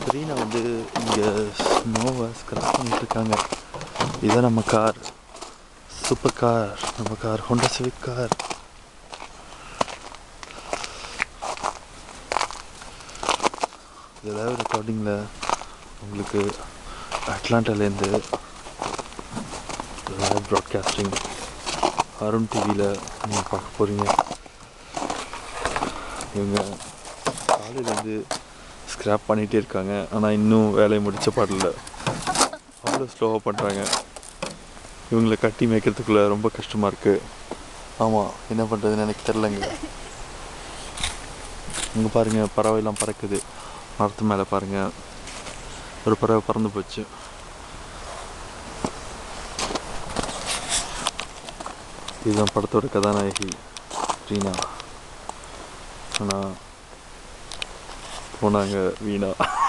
ரீனா வந்து இங்கே ஸ்னோவை ஸ்க்ராப் பண்ணிட்டு இருக்காங்க இதுதான் நம்ம கார் சூப்பர் கார் நம்ம கார் ஹோண்டா சிவிக் கார் ஏதாவது ரெக்கார்டிங்கில் உங்களுக்கு அட்லாண்டாலேருந்து லைவ் ப்ராட்காஸ்டிங் அருண் டிவியில் நீங்கள் பார்க்க போகிறீங்க இவங்க காலையிலேருந்து ஸ்க்ராப் பண்ணிகிட்டே இருக்காங்க ஆனால் இன்னும் வேலையை முடிச்ச பாடல அவ்வளோ ஸ்லோவாக பண்ணுறாங்க இவங்களை கட்டி மேய்க்கிறதுக்குள்ளே ரொம்ப கஷ்டமாக இருக்குது ஆமாம் என்ன பண்ணுறதுன்னு எனக்கு தெரிலங்க இங்கே பாருங்கள் பறவைலாம் பறக்குது மரத்து மேலே பாருங்கள் ஒரு பறவை பறந்து போச்சு இதுதான் படத்தோட கதாநாயகி ரீனா ஆனால் போனாங்க வீணா